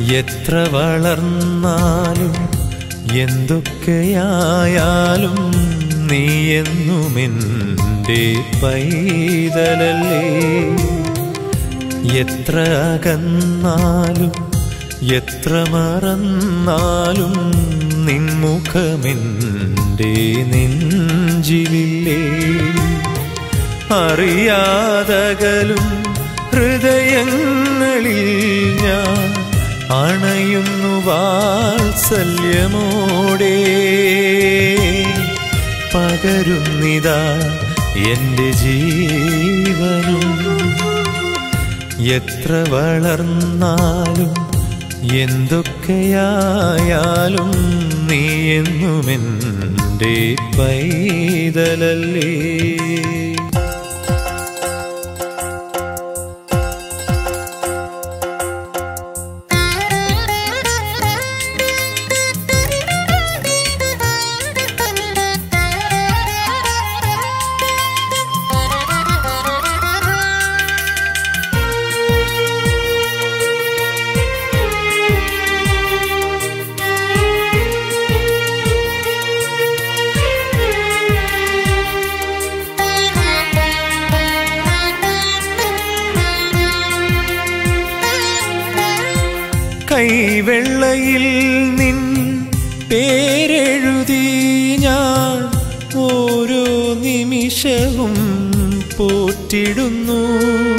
എത്ര വളർന്നാലും എന്തൊക്കെയായാലും നീ എന്നുമെൻ്റെ പൈതലല്ലേ എത്ര അകന്നാലും എത്ര മറന്നാലും നിൻമുഖമെൻ്റെ നെഞ്ചിലില്ലേ അറിയാതകലും ഹൃദയങ്ങളിൽ ഞാൻ അണയുന്നു വാത്സല്യമോടെ പകരുന്നിതാ എൻ്റെ ജീവനും എത്ര വളർന്നാലും എന്തൊക്കെയായാലും നീ എന്നുമെൻ്റെ പൈതലല്ലേ കൈവെള്ളയിൽ നിൻ പേരെഴുതി ഞാൻ ഓരോ നിമിഷവും പോറ്റിടുന്നു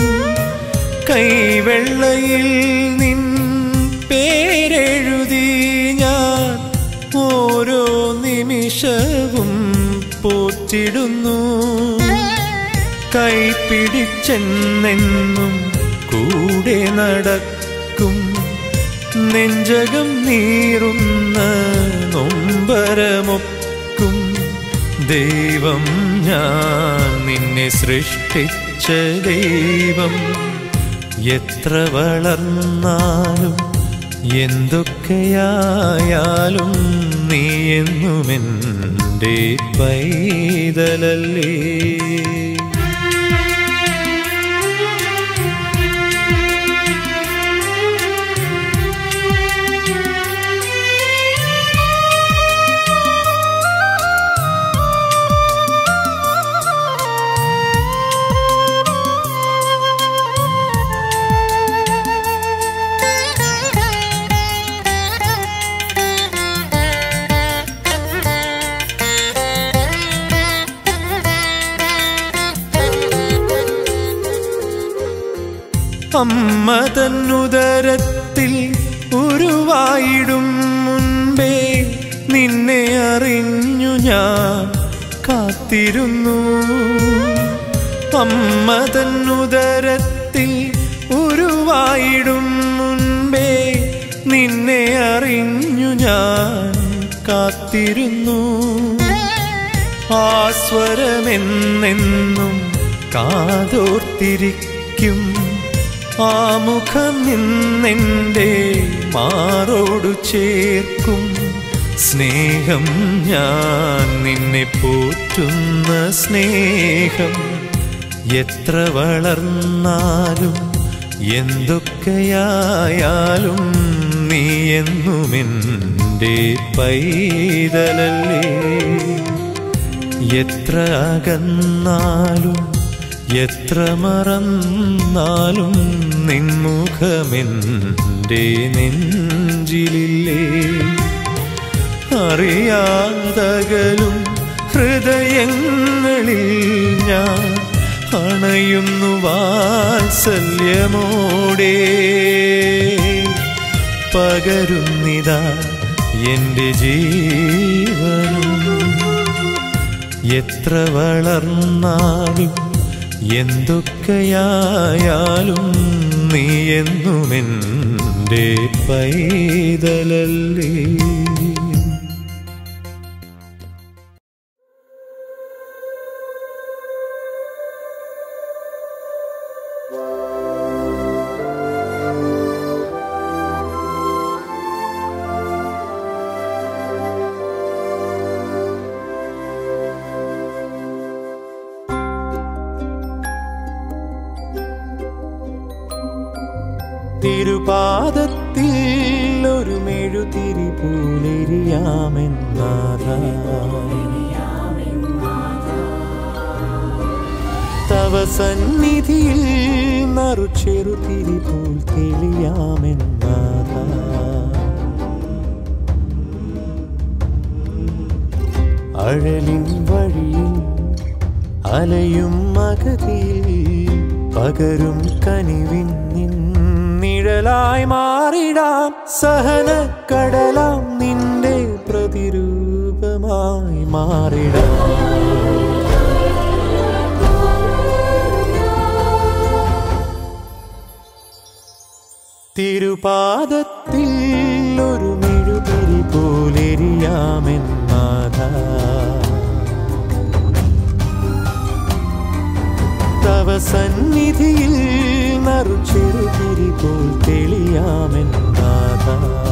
കൈവെള്ളയിൽ നിൻ പേരെഴുതി ഞാൻ ഓരോ നിമിഷവും പോറ്റിടുന്നു കൈപിടിച്ചെന്നെന്നും കൂടെ നടക്കും നെഞ്ചകം നീറുന്ന നൊമ്പരമൊക്കും ദൈവം ഞാൻ നിന്നെ സൃഷ്ടിച്ച ദൈവം എത്ര വളർന്നാലും എന്തൊക്കെയായാലും നീ എന്നുമെൻ്റെ പൈതലല്ലേ അമ്മ തന്നുദരത്തിൽ ഉരുവായിടും മുൻപേ നിന്നെ അറിഞ്ഞു ഞാൻ കാത്തിരുന്നു അമ്മ തന്നുദരത്തിൽ ഉരുവായിടും മുൻപേ നിന്നെ അറിഞ്ഞു ഞാൻ കാത്തിരുന്നു ആസ്വരമെന്നെന്നും കാതോർത്തിരിക്കും ആ മുഖം നിന്നെൻ്റെ മാറോടു ചേർക്കും സ്നേഹം ഞാൻ നിന്നെ പോറ്റുന്ന സ്നേഹം എത്ര വളർന്നാലും എന്തൊക്കെയായാലും നീ എന്നുമെൻ്റെ പൈതലല്ലേ എത്ര അകന്നാലും എത്ര മറന്നാലും നിൻമുഖമെൻ്റെ നെഞ്ചിലില്ലേ അറിയാതകലും ഹൃദയങ്ങളിൽ ഞാൻ അണയുന്നു വാത്സല്യമോടെ പകരുന്നിതാ എൻ്റെ ജീവനും എത്ര വളർന്നാലും എന്തൊക്കെയായാലും നീ എന്നുമെൻ്റെ പൈതലല്ലേ തിരുപാദത്തിൽ മെഴുതിരി പൂലെരിയാമെന്നാഥ തവ സന്നിധിയിൽ നറുചെറുതിരി പോൽ തെളിയാമെന്നാഥ അഴലിൻ വഴിയിൽ അലയും മകതിയിൽ പകരും കനിവിൻ നിൻ നിഴലായി മാറിടാം സഹന കടലാം നിന്റെ പ്രതിരൂപമായി മാറിടാം തിരുപാദത്തിൽ ഒരു മെഴുതിരി പോലെരിയാമെന്നാഥ തവ സന്നിധിയിൽ നറുചെറുതിരി പോൽ തെളിയാമെന്നാഥ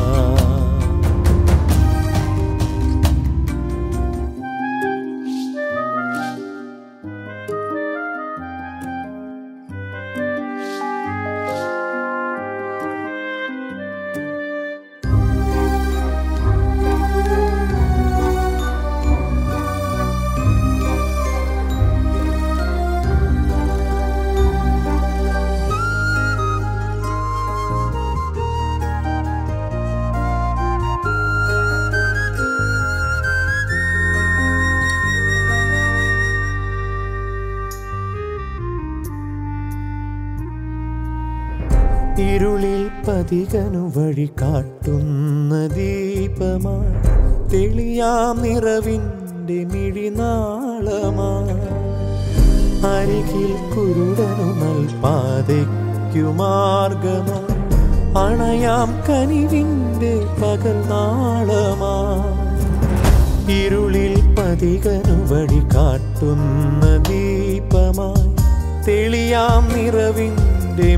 ഇരുളിൽ പതികനു വഴി കാട്ടുന്ന ദീപമായി തെളിയാം നിറവിൻ്റെ മിഴിനാളമായി അരികിൽ കുരുടനു നൽപാതയ്ക്കു മാർഗമായി അണയാം കനിവിൻ്റെ പകൽ നാളമായി ഇരുളിൽ പതികനു വഴി കാട്ടുന്ന ദീപമായി തെളിയാം നിറവിൻ്റെ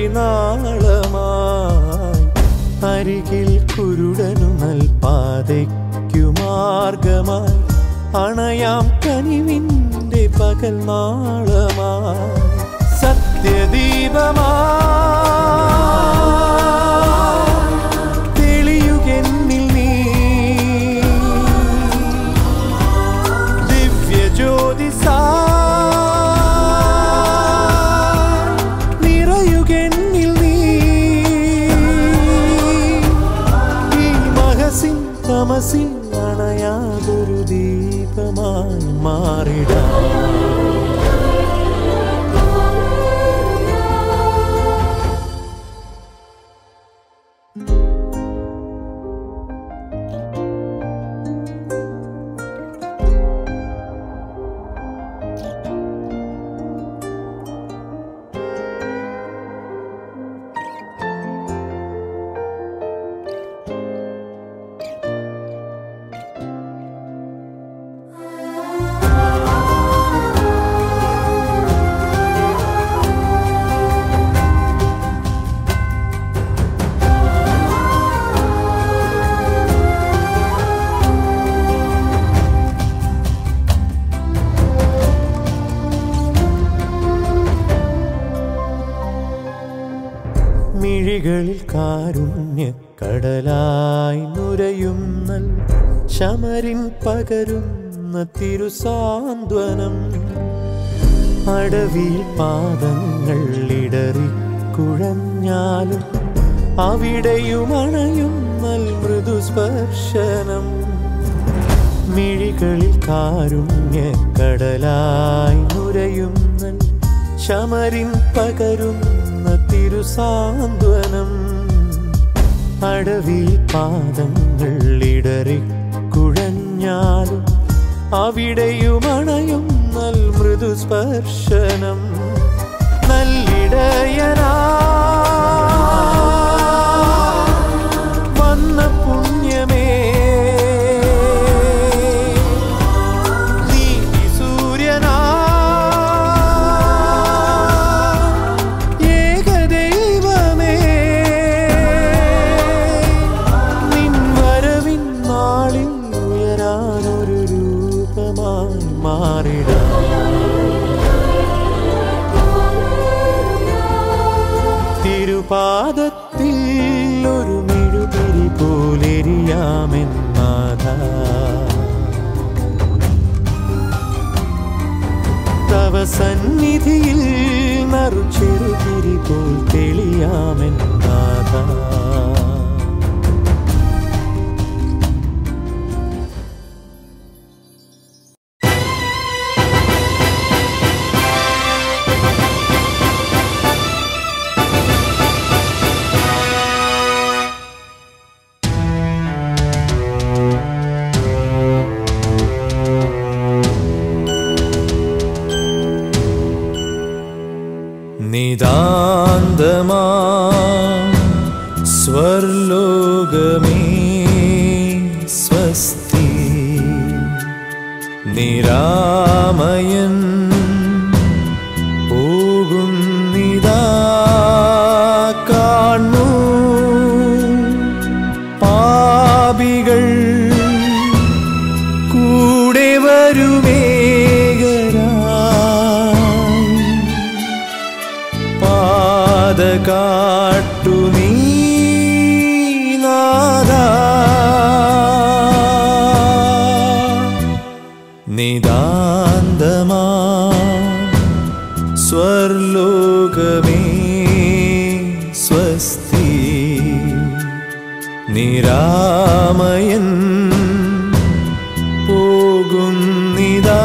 മിഴിനാളമായി അരികിൽ കുരുടനു നൽപാതയ്ക്കു മാർഗമായി അണയാം കനിവിൻ്റെ പകൽ നാളമായി സത്യദീപമായി തെളിയുകെന്നിൽ നീ ദിവ്യജ്യോതിസാ നിറയുകെന്നിൽ നീ ഈ മഹസിൻ തമസിൻ അണയാതൊരു ദീപമായി മാറിടാം മിഴികളിൽ കാരുണ്യ കടലായി നുരയുന്നൽ ശമരിൻ പകരുന്ന തിരുസാന്ത്വനം അടവിൽ പാദങ്ങൾ ഇടറി കുഴഞ്ഞാലും അവിടെയുമണയുന്നൽ മൃദുസ്പർശനം മിഴികളിൽ കാരുണ്യ കടലായി നുരയുന്നൽ ശമരിൻ പകരുന്ന തിരുസാന്ത്വനം അടവിൽ പാദങ്ങൾ ഇടറി കുഴഞ്ഞാലും അവിടെയുമണയും നൽ മൃദുസ്പർശനം നല്ലിടയനാ വന്ന പുണ്യമേ നീതി സൂര്യനാ ഏകദൈവമേ നിൻ വരവിൻ നാളിൽ ഉയരാനൊരു രൂപമായി മാറിടാം തിരുപാദത്തിൽ ഒരു മെഴുതിരി പോലെരി തെളിയാമെന്നാഥ തവ സന്നിധിയിൽ നറുചെറുതിരി പോൽ തെളിയാമെന്നാഥ നിതാന്തമാ സ്വർലോകമേ സ്വസ്തി നിരാമയൻ പോകുന്നിതാ കാണു പാപികൾ കൂടെ വരുമേകരായി പാത കാട്ടു നീ നാദ നിതാന്തമാ സ്വർലോകമേ സ്വസ്തി നിരാമയൻ പോകുന്നിതാ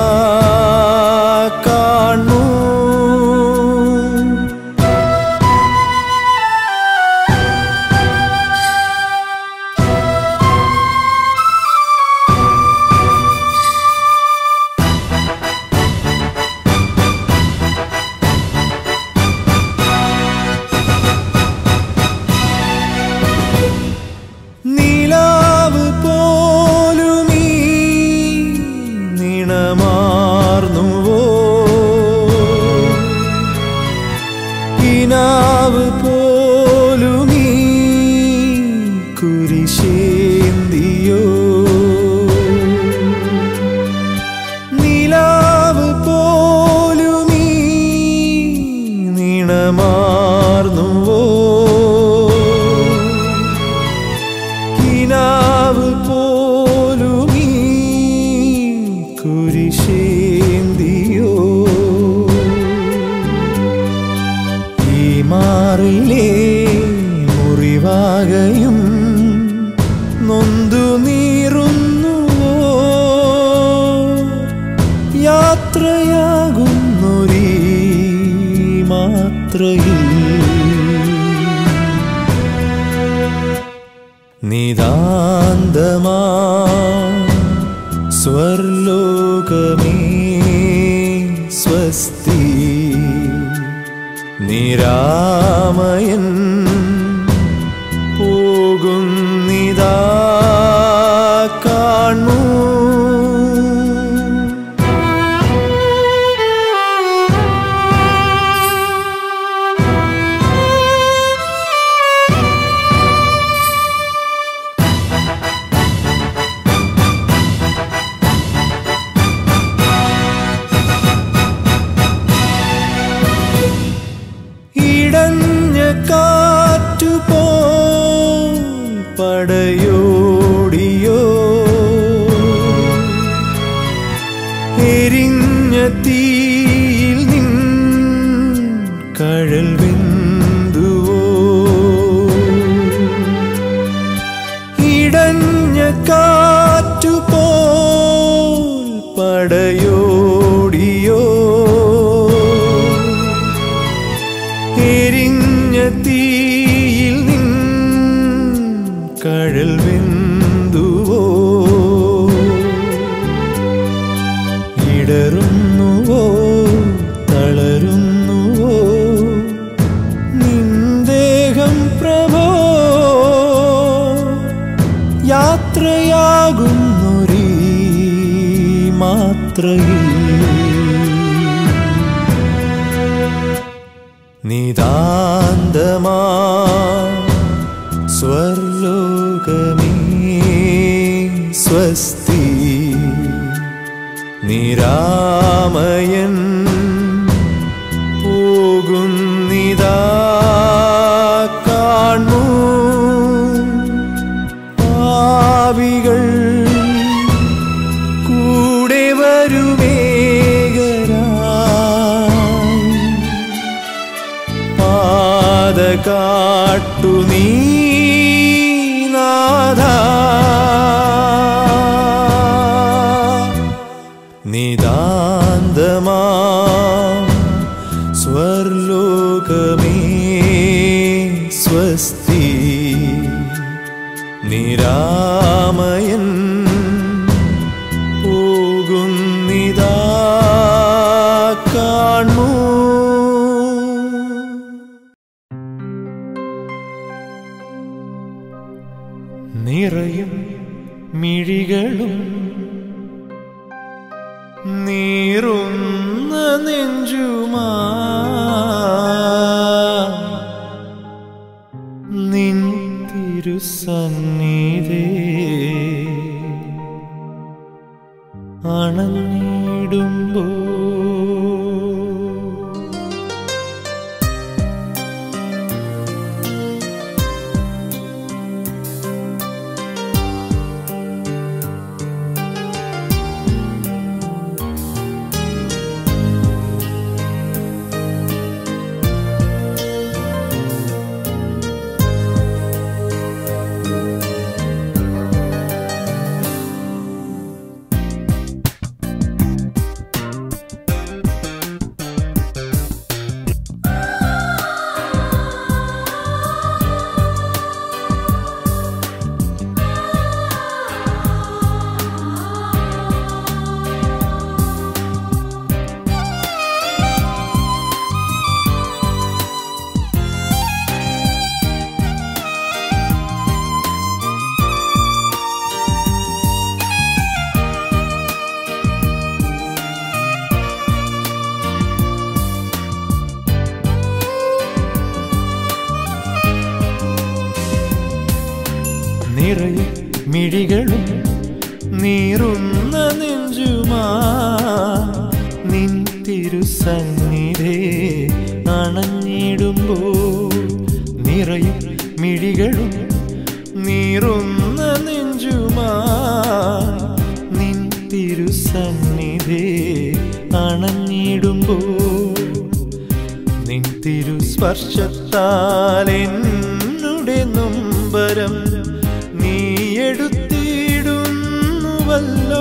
കാണൂ നിലാവ് പോലുമീ നിണമാർന്നുവോ കിനാവ് പോലുമീ കുരിശേന്തിയോ നിലാവ് പോലുമീ നിണമാർന്നുവോ കിനാവ് പോലുമീ കുരിശേന്തിയോ ഈ മാറിലേ മുറിവാകയും നൊന്തു നീറുന്നുവോ യാത്രയാകുന്നൊരീ മാത്രയിൽ നിതാന്തമാ സ്വർലോകമേ സ്വസ്തി നിരാമയൻ പോകുന്നിതാ കാണൂ ഇടഞ്ഞ കാറ്റുപോ പടയോടിയോ എരിഞ്ഞ തീയിൽ നിൻ കഴൽ വെന്തുവോ ഇടഞ്ഞ കാറ്റുപോ പടയോടിയോ എരിഞ്ഞ തീയിൽ നിൻ കഴൽ വെന്തുവോ ഇടറുന്നുവോ തളരുന്നുവോ നിന്ദേഹം പ്രഭോ യാത്രയാകുന്നൊരീ മാത്രയിൽ നിതാന്തമാ സ്വർലോകമേ സ്വസ്തി നിരാമയൻ പോകുന്നിതാ കാണൂ കാട്ടു നീ നാഥ നിതാന്തമാ സ്വർലോകമേ സ്വസ്തി നിരാമയൻ പോകുന്നിതാ കാണൂ നിറയും മിഴികളും നീറുന്ന നെഞ്ചുമാ നിൻ തിരുസന്നിധേ അണഞ്ഞിടുമ്പോ നിറയെ മിഴികളും നീറുന്ന നെഞ്ചുമാ നിൻ തിരുസന്നിധേ അണഞ്ഞിടുമ്പോ നിറയെ മിഴികളും നീറുന്ന നെഞ്ചുമാ നിൻ തിരുസന്നിധേ അണഞ്ഞിടുമ്പോ നിൻ തിരുസ്പർശത്താൽ എന്നുടെ നൊമ്പരം നീ എടുത്തിടുന്നുവല്ലോ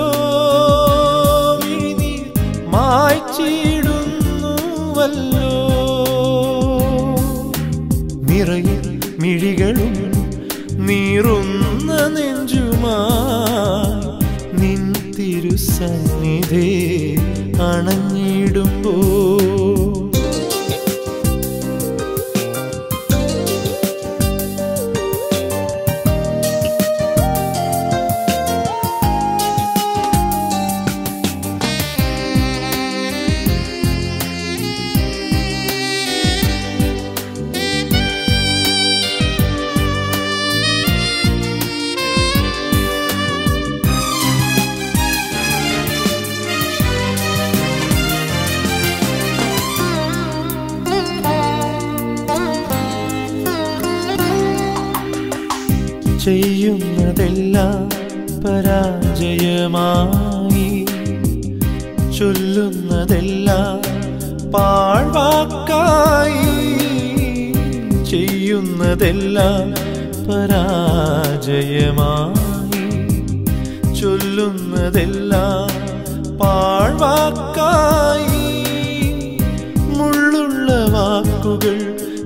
നീ മായ്ച്ചിടുന്നുവല്ലോ നിറയെ മിഴികളും നീറുന്ന നെഞ്ചുമാ നിൻ തിരുസന്നിധേ അണഞ്ഞിടുമ്പോ ചെയ്യുന്നതെല്ലാം പരാജയമായി ചൊല്ലുന്നതെല്ലാം പാഴ്വാക്കായി ചെയ്യുന്നതെല്ലാം പരാജയമായി ചൊല്ലുന്നതെല്ലാം പാഴ്വാക്കായി മുള്ളുള്ള വാക്കുകൾ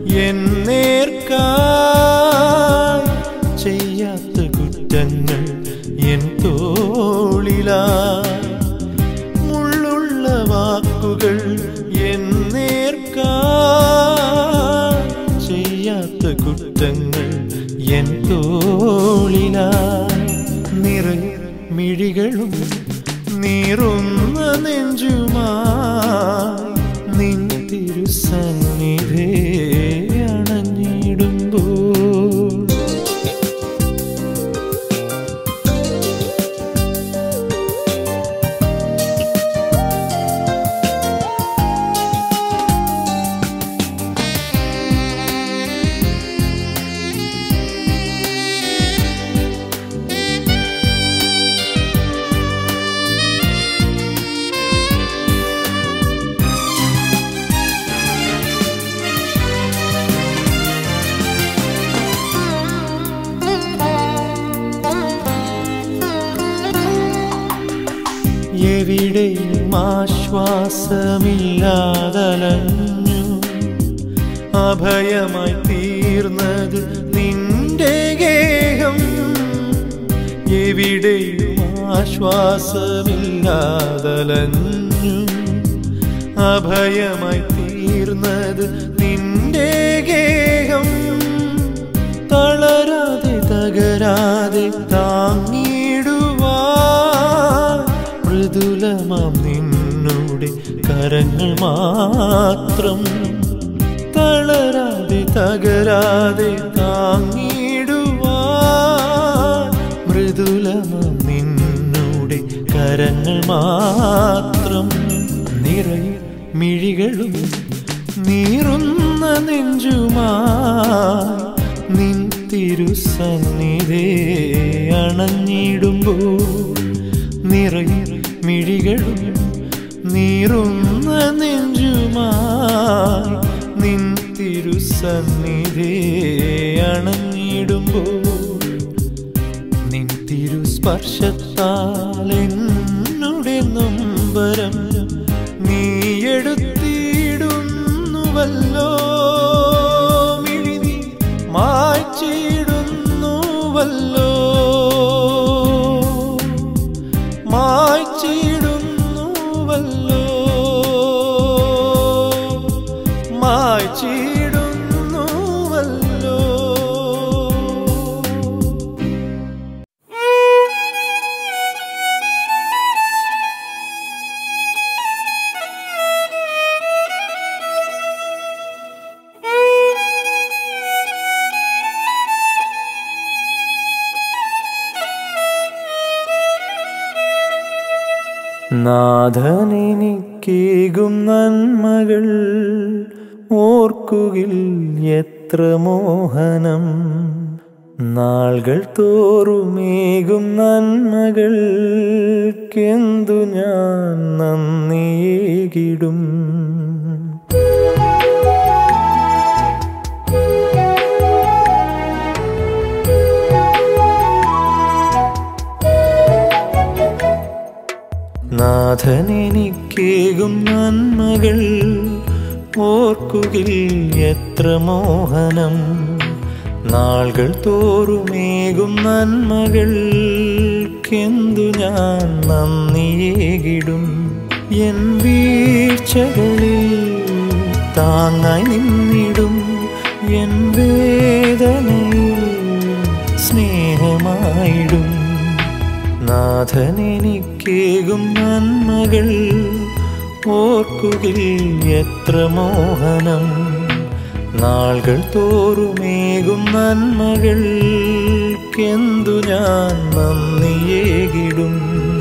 എന്നേർക്കായി ചെയ്യാത്ത കുറ്റങ്ങൾ എൻ തോളിലാ മുള്ളുള്ള വാക്കുകൾ എന്നേർക്കായി ചെയ്യാത്ത കുറ്റങ്ങൾ എൻ തോളിലായി നിറയെ മിഴികളും നീറുന്ന നെഞ്ചുമായി നിൻ തിരുസന്നിധേ അണഞ്ഞിടുമ്പോൾ എവിടെയും ആശ്വാസമില്ലാതലഞ്ഞു അഭയമായി തീർന്നത് നിന്റെ ഗേഹം എവിടെയും ആശ്വാസമില്ലാതലഞ്ഞു അഭയമായി തീർന്നത് നിന്റെ ഗേഹം തളരാതെ തകരാതെ താങ്ങിടുവാൻ മൃദുലമാം നിന്നോടെ കരങ്ങൾ മാത്രം തളരാതെ തകരാതെ താങ്ങിടുവാൻ മൃദുലമാം നിന്നോടെ കരങ്ങൾ മാത്രം നിറയെ മിഴികളും നീറുന്ന നെഞ്ചുമായി നിൻ തിരുസന്നിധേ അണഞ്ഞിടുമ്പോൾ നിറയെ മിഴികളും നീറുന്ന നെഞ്ചുമായി നിൻ തിരുസന്നിധേ അണഞ്ഞിടുമ്പോൾ നിൻ തിരുസ്പർശത്താൽ എന്നുടെ നൊമ്പരം നീ എടുത്തിടുന്നുവല്ലോ മിഴിനി മായ്ച്ചിടുന്നുവല്ലോ മായ്ച്ചിടുന്നുവല്ലോ മായ്ച്ചിടുന്നുവല്ലോ നാഥനെനിക്കേകും നന്മകൾ ഓർക്കുകിൽ എത്ര മോഹനം നാളുകൾ തോറുമേകും നന്മകൾക്കെന്തു ഞാൻ നന്ദിയേകിടും നാഥനെനിക്കേകും നന്മകൾ ഓർക്കുകിൽ എത്ര മോഹനം നാളുകൾ തോറുമേകും നന്മകൾക്കെന്തു ഞാൻ നന്ദിയേകിടും എൻ വീഴ്ചകളിൽ താങ്ങായി നിന്നിടും എൻ വേദനയിൽ സ്നേഹമായിടും നാഥനെനിക്കേകും നന്മകൾ ഓർക്കുകിൽ എത്ര മോഹനം നാളുകൾ തോറുമേകും നന്മകൾക്കെന്തു ഞാൻ നന്ദിയേകിടും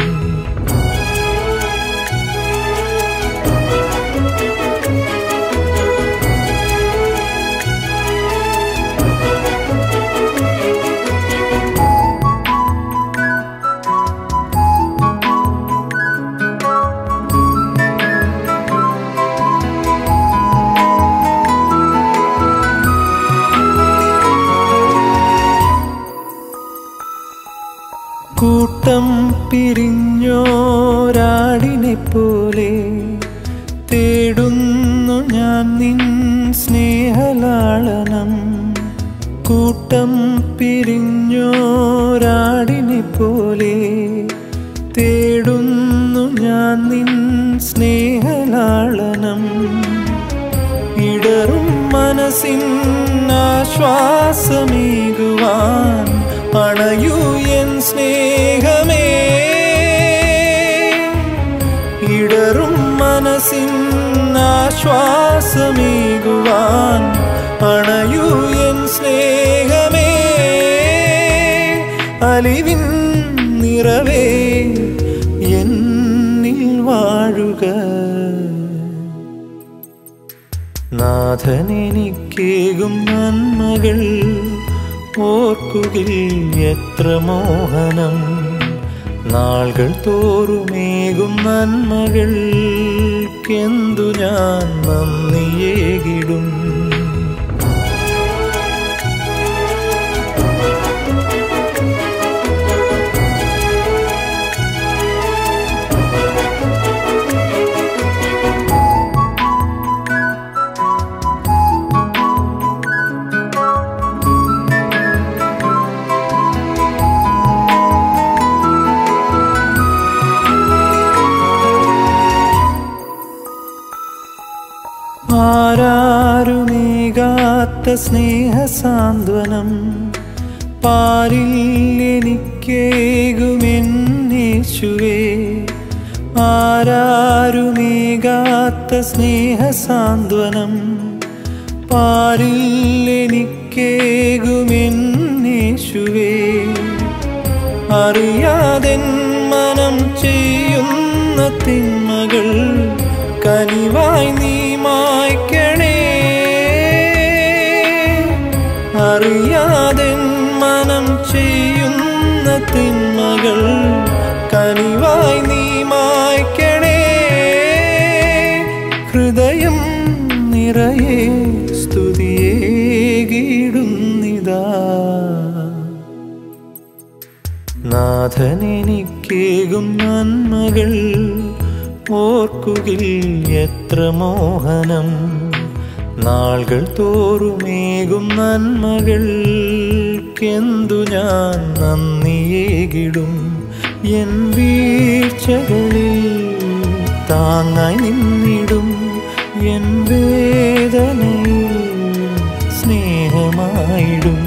കൂട്ടം പിരിഞ്ഞോരാടിനെ പോലെ തേടുന്നു ഞാൻ നിൻ സ്നേഹലാളനം കൂട്ടം പിരിഞ്ഞോരാടിനെ പോലെ തേടുന്നു ഞാൻ നിൻ സ്നേഹലാളനം ഇടറും മനസ്സിൻ ആശ്വാസമേകുവാൻ അണയൂ എൻ സ്നേഹമേ ഇടറും മനസ്സിൻ ആശ്വാസമേകുവാൻ അണയൂ എൻ സ്നേഹമേ അലിവിൻ നിറവേ എന്നിൽ വാഴുക നാഥനെനിക്കേകും നന്മകൾ ഓർക്കുകിൽ എത്ര മോഹനം നാളുകൾ തോറുമേകും നന്മകൾക്കെന്തു ഞാൻ നന്ദിയേകിടും ആരാരുമേകാത്ത സ്നേഹസാന്ത്വനം പാരിൽ എനിക്കേകുമെന്നേശുവേ ആരാരുമേകാത്ത സ്നേഹസാന്ത്വനം പാരിൽ എനിക്കേകുമെന്നേശുവേ അറിയാതെൻ മനം ചെയ്യുന്ന തിന്മകൾ കനിവായി നീ മായ്ക്കണേ അറിയാതെൻ മനം ചെയ്യുന്ന തിന്മകൾ കനിവായി നീ മായ്ക്കണേ ഹൃദയം നിറയെ സ്തുതിയേകിടുന്നിതാ നാഥനെനിക്കേകും നന്മകൾ ഓർക്കുകിൽ എത്ര മോഹനം നാളുകൾ തോറുമേകും നന്മകൾക്കെന്തു ഞാൻ നന്ദിയേകിടും എൻ വീഴ്ചകളിൽ താങ്ങായി നിന്നിടും എൻ വേദനയിൽ സ്നേഹമായിടും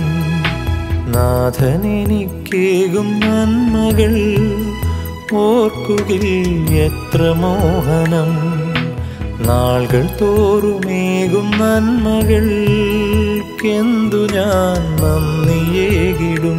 നാഥനെനിക്കേകും നന്മകൾ ഓർക്കുകിൽ എത്ര മോഹനം നാളുകൾ തോറുമേകും നന്മകൾക്കെന്തു ഞാൻ നന്ദിയേകിടും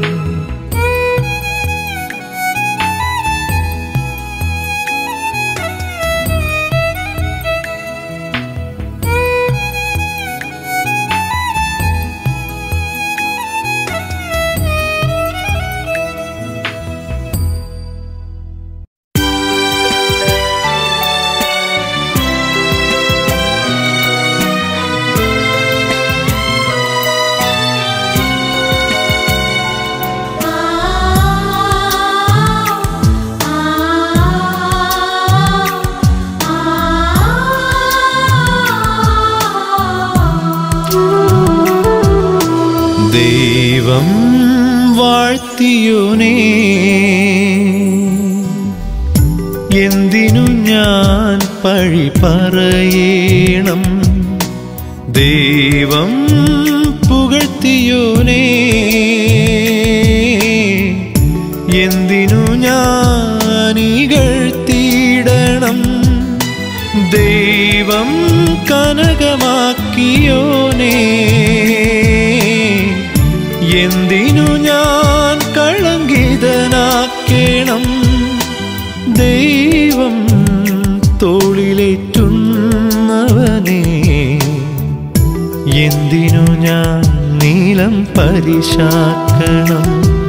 ദൈവം വാഴ്ത്തിയോനേ എന്തിനു ഞാൻ പഴി പറയണം ദൈവം പുകഴ്ത്തിയോനേ എന്തിനു ഞാൻ ഇകഴ്ത്തിയിടണം ദൈവം കനകമാക്കിയോനേ എന്തിനു ഞാൻ കളങ്കിതനാക്കണം ദൈവം തോളിലേറ്റുന്നവനേ എന്തിനു ഞാൻ നീലം പരിശാക്കണം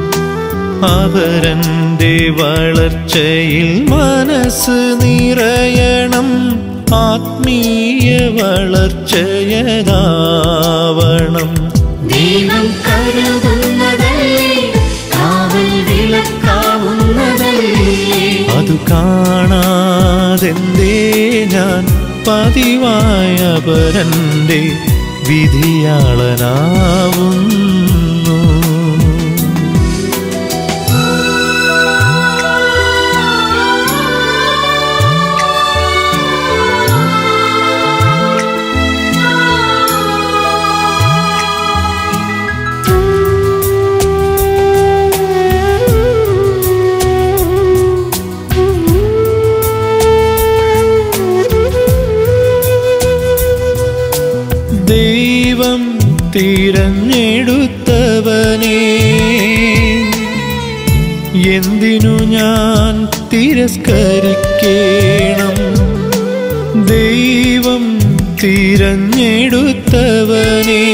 അവരൻ്റെ വളർച്ചയിൽ മനസ്സ് നിറയണം ആത്മീയ വളർച്ചയതാവണം ദൈവം കരുതുന്നതല്ലേ കാവൽ വിളക്കാവുന്നതല്ലേ അതു കാണാതെന്തേ ഞാൻ പതിവായ പരന്റെ വിധിയാളനാവുന്നു ദൈവം തിരഞ്ഞെടുത്തവനെ എന്തിനു ഞാൻ തിരസ്കരിക്കണം ദൈവം തിരഞ്ഞെടുത്തവനെ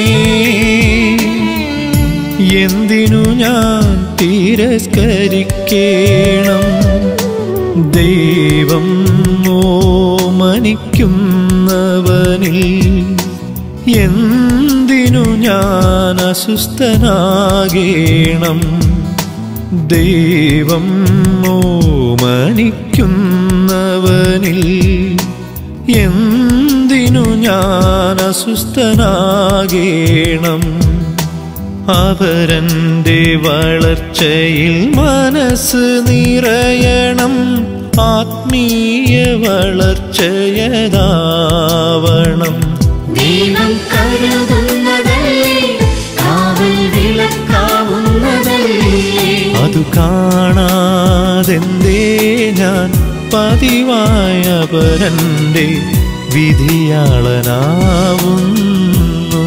എന്തിനു ഞാൻ തിരസ്കരിക്കണം ദൈവം ഓമനിക്കുന്നവനിൽ എന്തിനു ഞാൻ അസ്വസ്ഥനാകേണം ദൈവം ഓമനിക്കുന്നവനിൽ എന്തിനു ഞാൻ അസ്വസ്ഥനാകേണം അവരൻ്റെ വളർച്ചയിൽ മനസ്സ് നിറയണം ആത്മീയ വളർച്ചയതാവണം ദൈവം കരുതുന്നതല്ലേ കാവൽ വിളക്കാവുന്നതല്ലേ അതു കാണാതെന്തേ ഞാൻ പതിവായ പരന്റെ വിധിയാളനാവുന്നു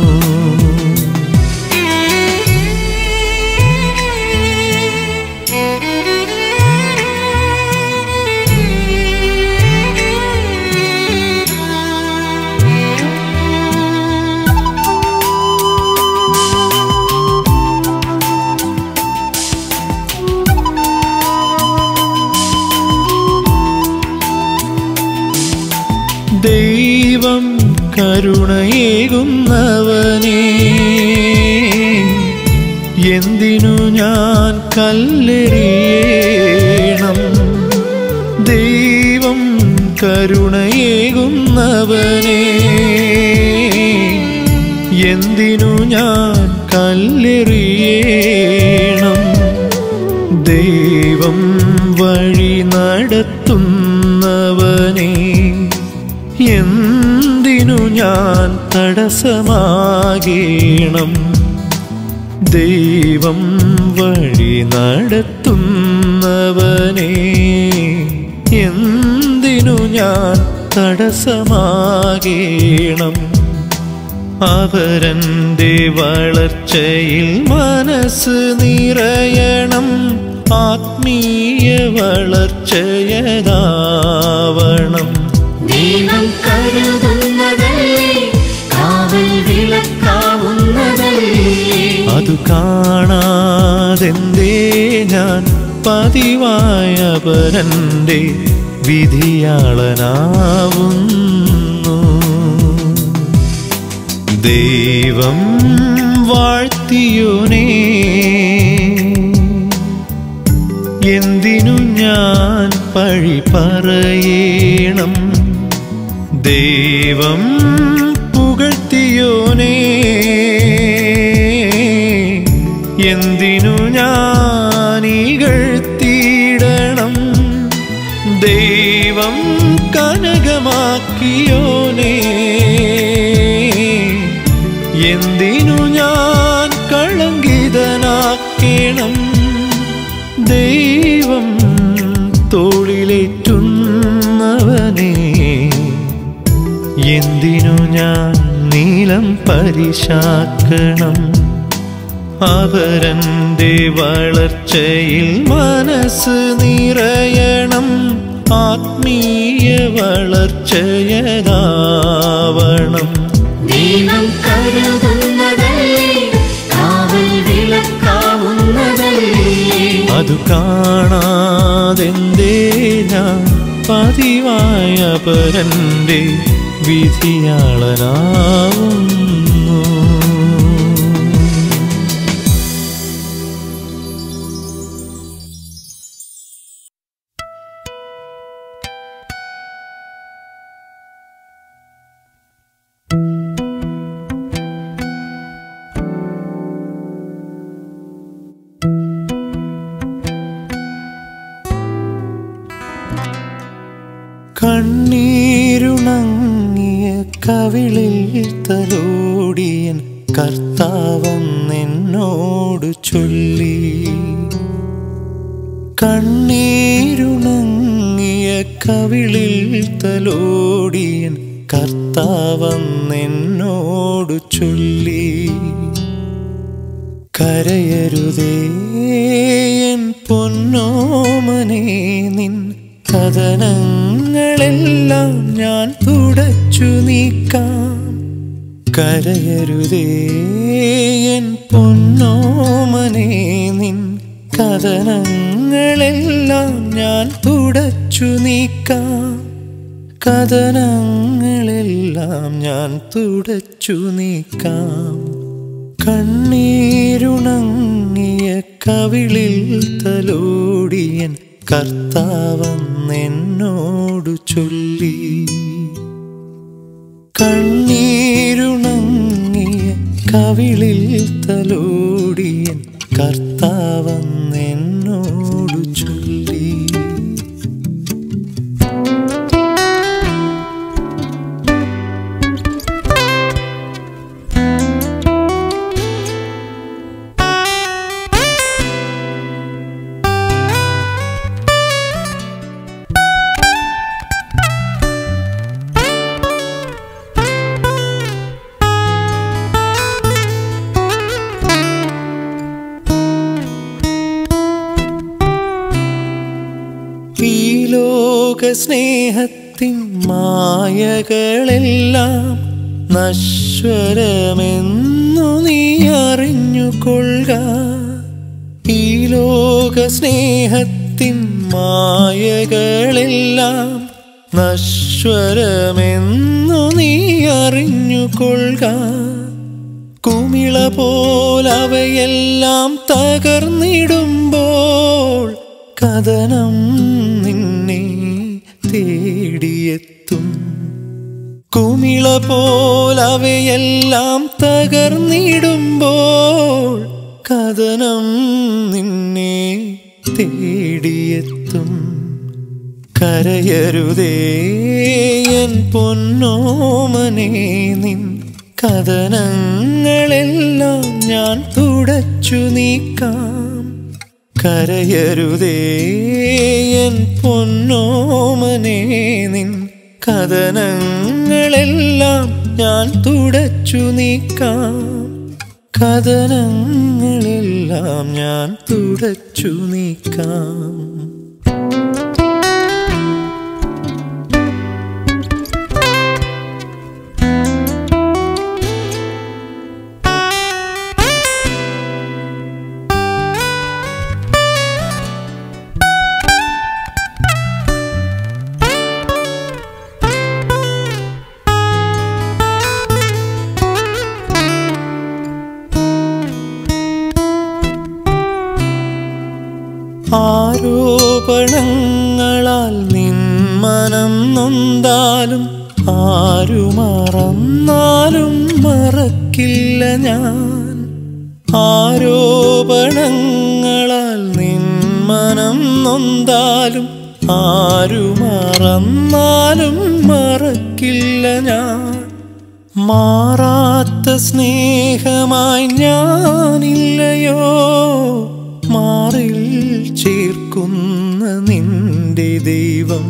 ദൈവം കരുണയേകുന്നവനേ എന്തിനു ഞാൻ കല്ലെറിയണം ദൈവം കരുണയേകുന്നവനേ എന്തിനു ഞാൻ കല്ലെറിയണം ദൈവം വഴി നടത്തുന്നവനേ എന്തിനു ഞാൻ തടസ്സമാകേണം ദൈവം വഴി നടത്തുന്നവനേ എന്തിനു ഞാൻ തടസ്സമാകേണം അവരൻ്റെ വളർച്ചയിൽ മനസ്സ് നിറയണം ആത്മീയ വളർച്ചയതാവണം ദൈവം കരുതുന്നതല്ലേ കാവൽ വിളക്കാവുന്നതല്ലേ അതു കാണാതെന്തേ ഞാൻ പതിവായ പരന്റെ വിധിയാളനാവുന്നു ദൈവം വാഴ്ത്തിയോനേ എന്തിനു ഞാൻ പഴി പറയണം ദൈവം പുകഴ്ത്തിയോനേ എന്തിനു ഞാൻ ഇകഴ്ത്തിയിടണം ദൈവം കനകമാക്കിയോനേ എന്തിനു ഞാൻ കളങ്കിതനാക്കണം ദൈവം തോളിലേറ്റുന്നവനേ എന്തിനു ഞാൻ നീലം പരിശാക്കണം അവരൻ്റെ വളർച്ചയിൽ മനസ്സ് നിറയണം ആത്മീയ വളർച്ചയതാവണം ദൈവം കരുതുന്നതല്ലേ കാവൽ വിളക്കാവുന്നതല്ലേ അതു കാണാതെന്തേ ഞാൻ പതിവായ പരന്റെ വിധിയാളനാവുന്നു കണ്ണീരുണങ്ങിയ കവിളിൽ തലോടിയൻ കർത്താവെന്നോട് ചൊല്ലി കണ്ണീരുണങ്ങിയ കവിളിൽ തലോടിയൻ കർത്താവെന്നോട് ചൊല്ലി കരയരുതേ എൻ പൊന്നോമനെ നിൻ കഥനങ്ങളെല്ലാം ഞാൻ തുടച്ചു നീക്കാം കരയരുതേ എൻ പൊന്നോമനെ നിൻ കഥനങ്ങളെല്ലാം ഞാൻ തുടച്ചു നീക്കാം കഥനങ്ങളെല്ലാം ഞാൻ തുടച്ചു നീക്കാം കണ്ണീരുണങ്ങിയ കവിളിൽ തലോടിയൻ കർത്താവെന്നോടു ചൊല്ലി കണ്ണീരുണങ്ങിയ കവിളിൽ തലോടിയൻ കർത്താവെന്നോടു ചൊല്ലി ഈ ലോക സ്നേഹത്തിൻ മായകളെല്ലാം നശ്വരമെന്നു നീ അറിഞ്ഞുകൊള്ളുക ഈ ലോക സ്നേഹത്തിൻ മായകളെല്ലാം നശ്വരമെന്നു നീ അറിഞ്ഞുകൊള്ളുക കുമിള പോലവയെല്ലാം തകർന്നിടുമ്പോൾ കഥനം നിന്നെ തേടിയെത്തും കുമിള പോലവയെല്ലാം തകർന്നിടുമ്പോൾ കഥനം നിന്നെ തേടിയെത്തും കരയരുതേ എൻ പൊന്നോമനെ നിൻ കഥനങ്ങളെല്ലാം ഞാൻ തുടച്ചു നീക്കാം കരയരുതേ എൻ പൊന്നോമനെ നിൻ കഥനങ്ങളെല്ലാം ഞാൻ തുടച്ചു നീക്കാം കഥനങ്ങളെല്ലാം ഞാൻ തുടച്ചു നീക്കാം ആരോപണങ്ങളാൽ നിൻ മനം നൊന്താലും ആരു മറന്നാലും മറക്കില്ല ഞാൻ ആരോപണങ്ങളാൽ നിൻ മനം നൊന്താലും ആരു മറന്നാലും മറക്കില്ല ഞാൻ മാറാത്ത സ്നേഹമായി ഞാനില്ലയോ മാറിൽ ചേർക്കുന്ന നിന്റെ ദൈവം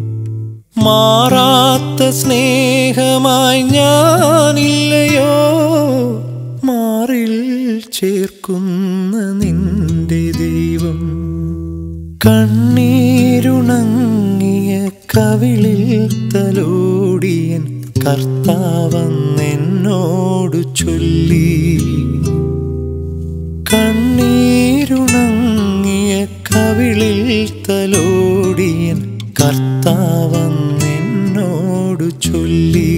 മാറാത്ത സ്നേഹമായി ഞാനില്ലയോ മാറിൽ ചേർക്കുന്ന നിന്റെ ദൈവം കണ്ണീരുണങ്ങിയ കവിളിൽ തലോടിയൻ കർത്താവെന്നോടു ചൊല്ലി കണ്ണീരുണങ്ങിയ കവിളിൽ തലോടിയൻ കർത്താവെന്നോടു ചൊല്ലി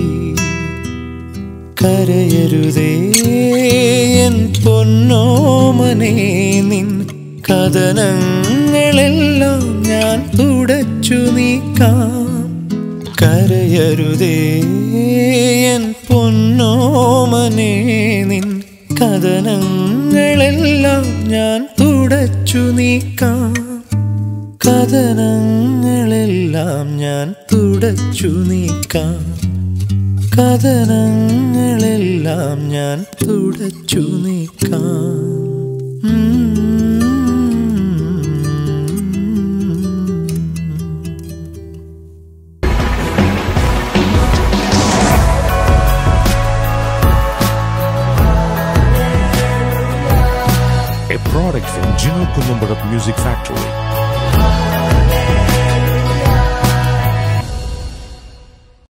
കരയരുതേ എൻ പൊന്നോമനെ നിൻ കഥനങ്ങളെല്ലാം ഞാൻ തുടച്ചു നീക്കാം കരയരുതേ എൻ പൊന്നോമനെ നിൻ കഥനങ്ങളെല്ലാം ഞാൻ തുടച്ചു നീക്കാം കഥനങ്ങളെല്ലാം ഞാൻ തുടച്ചു നീക്കാം കഥനങ്ങളെല്ലാം ഞാൻ തുടച്ചു നീക്കാം ഉം. a product from Gino Columbarat Music Factory.